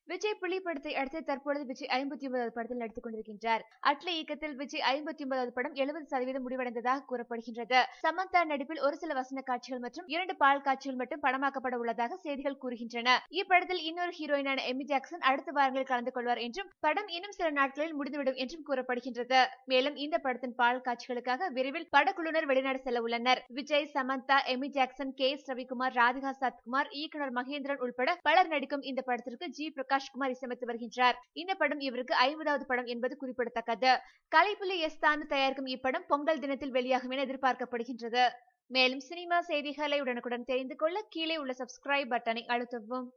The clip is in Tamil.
விஜய் புலி படத்தை அடுத்து தற்பொழுது விஜய் ஐம்பத்தி ஒன்பதாவது படத்தில் நடித்துக் கொண்டிருக்கின்றார் அட்லி இயக்கத்தில் விஜய் ஐம்பத்தி ஒன்பதாவது படம் எழுபது சதவீதம் முடிவடைந்ததாக கூறப்படுகின்றது சமந்தா நடிப்பில் ஒரு சில வசன காட்சிகள் மற்றும் இரண்டு பால் காட்சிகள் மட்டும் படமாக்கப்பட உள்ளதாக செய்திகள் கூறுகின்றன இப்படத்தில் இன்னொரு ஹீரோயினான எமி ஜாக்சன் அடுத்த வாரங்களில் கலந்து கொள்வார் என்றும் படம் இன்னும் சில நாட்களில் முடிந்துவிடும் என்றும் கூறப்படுகின்றது மேலும் இந்த படத்தின் பால் காட்சிகளுக்காக விரைவில் படக்குழுவினர் வெளிநாடு செல்ல உள்ளனர் Vijay Samantha Amy Jackson K S Ravikumar Radhika Sathkumar இயக்குனர் மகேந்திரன் உள்பட பலர் நடிக்கும் இந்த படத்திற்கு ஜி பிரகாஷ் குமார் இசையமைத்து வருகின்றார் இந்த படம் இவருக்கு ஐம்பதாவது படம் என்பது குறிப்பிடத்தக்கது கலைப்புலி எஸ் தானு தயாரிக்கும் இப்படம் பொங்கல் தினத்தில் வெளியாகும் என எதிர்பார்க்கப்படுகின்றது மேலும் சினிமா செய்திகளை உடனுக்குடன் தெரிந்து கொள்ள கீழே உள்ள சப்ஸ்கிரைப் பட்டனை அழுத்தவும்